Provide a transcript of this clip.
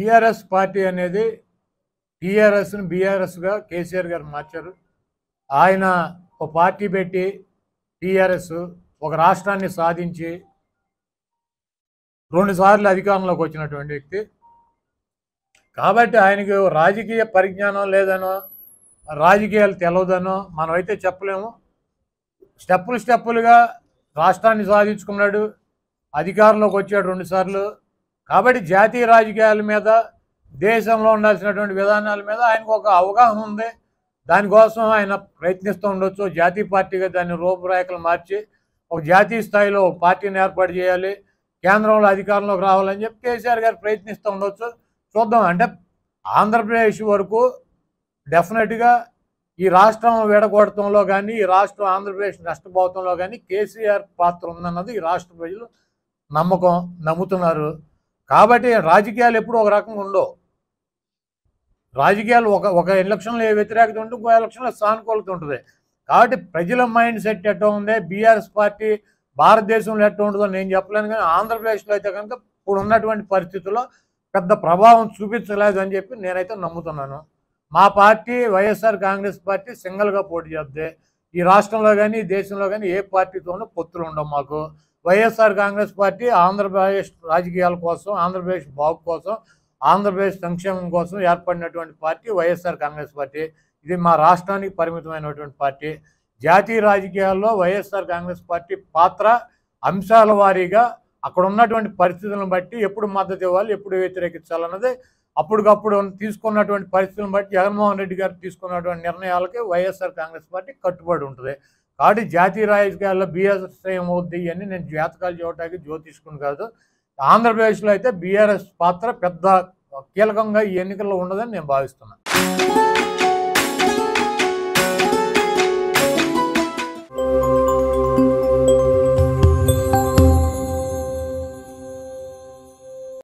TRS party అనేది టీఆర్ఎస్ని బీఆర్ఎస్గా కేసీఆర్ గారు మార్చారు ఆయన ఒక పార్టీ పెట్టి టీఆర్ఎస్ ఒక రాష్ట్రాన్ని సాధించి రెండుసార్లు అధికారంలోకి వచ్చినటువంటి వ్యక్తి కాబట్టి ఆయనకి రాజకీయ పరిజ్ఞానం లేదనో రాజకీయాలు తెలవదనో మనమైతే చెప్పలేము స్టెప్పులు స్టెప్పులుగా రాష్ట్రాన్ని సాధించుకున్నాడు అధికారంలోకి వచ్చాడు రెండుసార్లు కాబట్టి జాతీయ రాజకీయాల మీద దేశంలో ఉండాల్సినటువంటి విధానాల మీద ఆయనకు ఒక అవగాహన ఉంది దానికోసం ఆయన ప్రయత్నిస్తూ ఉండొచ్చు జాతీయ పార్టీగా దాన్ని రూపురేఖలు మార్చి ఒక జాతీయ స్థాయిలో ఒక పార్టీని ఏర్పాటు చేయాలి కేంద్రంలో అధికారంలోకి రావాలని చెప్పి కేసీఆర్ గారు ప్రయత్నిస్తూ ఉండొచ్చు చూద్దాం అంటే ఆంధ్రప్రదేశ్ వరకు డెఫినెట్గా ఈ రాష్ట్రం విడగొడటంలో కానీ ఈ రాష్ట్రం ఆంధ్రప్రదేశ్ నష్టపోవటంలో కానీ కేసీఆర్ పాత్ర ఉందన్నది ఈ రాష్ట్ర ప్రజలు నమ్మకం నమ్ముతున్నారు కాబట్టి రాజకీయాలు ఎప్పుడు ఒక రకంగా ఉండవు రాజకీయాలు ఒక ఒక ఎలక్షన్లో ఏ వ్యతిరేకత ఉంటుంది ఇంకో ఎలక్షన్లో సానుకూలత ఉంటుంది కాబట్టి ప్రజల మైండ్ సెట్ ఎట్లా ఉంది బీఆర్ఎస్ పార్టీ భారతదేశంలో ఎట్లా ఉంటుందో నేను చెప్పలేను కానీ ఆంధ్రప్రదేశ్లో అయితే కనుక ఇప్పుడు ఉన్నటువంటి పరిస్థితుల్లో పెద్ద ప్రభావం చూపించలేదు అని చెప్పి నేనైతే నమ్ముతున్నాను మా పార్టీ వైఎస్ఆర్ కాంగ్రెస్ పార్టీ సింగిల్గా పోటీ చేద్దే ఈ రాష్ట్రంలో కానీ దేశంలో కానీ ఏ పార్టీతోనూ పొత్తులు ఉండవు మాకు వైఎస్ఆర్ కాంగ్రెస్ పార్టీ ఆంధ్రప్రదేశ్ రాజకీయాల కోసం ఆంధ్రప్రదేశ్ బాగు కోసం ఆంధ్రప్రదేశ్ సంక్షేమం కోసం ఏర్పడినటువంటి పార్టీ వైఎస్ఆర్ కాంగ్రెస్ పార్టీ ఇది మా రాష్ట్రానికి పరిమితమైనటువంటి పార్టీ జాతీయ రాజకీయాల్లో వైఎస్ఆర్ కాంగ్రెస్ పార్టీ పాత్ర అంశాల వారీగా అక్కడ ఉన్నటువంటి పరిస్థితులను బట్టి ఎప్పుడు మద్దతు ఇవ్వాలి ఎప్పుడు వ్యతిరేకించాలన్నది అప్పటికప్పుడు తీసుకున్నటువంటి పరిస్థితులను బట్టి జగన్మోహన్ రెడ్డి గారు తీసుకున్నటువంటి నిర్ణయాలకి వైఎస్ఆర్ కాంగ్రెస్ పార్టీ కట్టుబడి ఉంటుంది కాబట్టి జాతీయ రాజకీయాల్లో బీఆర్ఎస్ ఏమవుద్ది ఇవన్నీ నేను జాతకాలు చూడటానికి జ్యోతిష్కుని కాదు ఆంధ్రప్రదేశ్లో అయితే బీఆర్ఎస్ పాత్ర పెద్ద కీలకంగా ఈ ఎన్నికల్లో ఉండదని నేను భావిస్తున్నాను